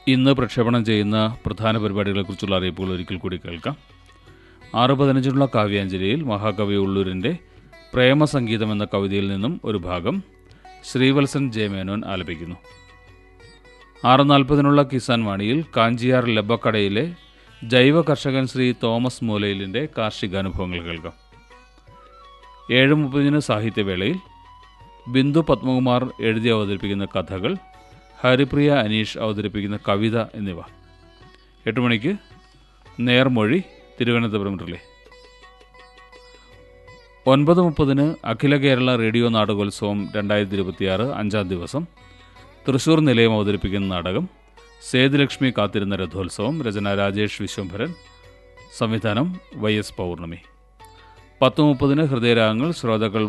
ഇന്ന് പ്രക്ഷേപണം ചെയ്യുന്ന പ്രധാന പരിപാടികളെക്കുറിച്ചുള്ള അറിയിപ്പുകൾ ഒരിക്കൽ കൂടി കേൾക്കാം ആറ് പതിനഞ്ചിനുള്ള കാവ്യാഞ്ജലിയിൽ മഹാകവി ഉള്ളൂരിൻ്റെ പ്രേമസംഗീതം എന്ന കവിതയിൽ നിന്നും ഒരു ഭാഗം ശ്രീവത്സൻ ജയമേനോൻ ആലപിക്കുന്നു ആറ് നാൽപ്പതിനുള്ള കിസാൻ വാണിയിൽ കാഞ്ചിയാർ ലബക്കടയിലെ ജൈവ കർഷകൻ ശ്രീ തോമസ് മൂലയിലിൻ്റെ കാർഷികാനുഭവങ്ങൾ കേൾക്കാം ഏഴ് മുപ്പതിന് സാഹിത്യവേളയിൽ ബിന്ദു പത്മകുമാർ എഴുതി അവതരിപ്പിക്കുന്ന കഥകൾ ഹരിപ്രിയ അനീഷ് അവതരിപ്പിക്കുന്ന കവിത എന്നിവ എട്ട് മണിക്ക് നേർമൊഴി തിരുവനന്തപുരം റിലേ ഒൻപത് മുപ്പതിന് അഖില കേരള റേഡിയോ നാടകോത്സവം രണ്ടായിരത്തി ഇരുപത്തിയാറ് അഞ്ചാം ദിവസം തൃശൂർ നിലയം അവതരിപ്പിക്കുന്ന നാടകം സേതുലക്ഷ്മി കാത്തിരുന്ന രഥോത്സവം രചന രാജേഷ് വിശ്വംഭരൻ സംവിധാനം വൈ എസ് പൗർണമി പത്ത് മുപ്പതിന് ഹൃദയരാഗങ്ങൾ ശ്രോതാക്കൾ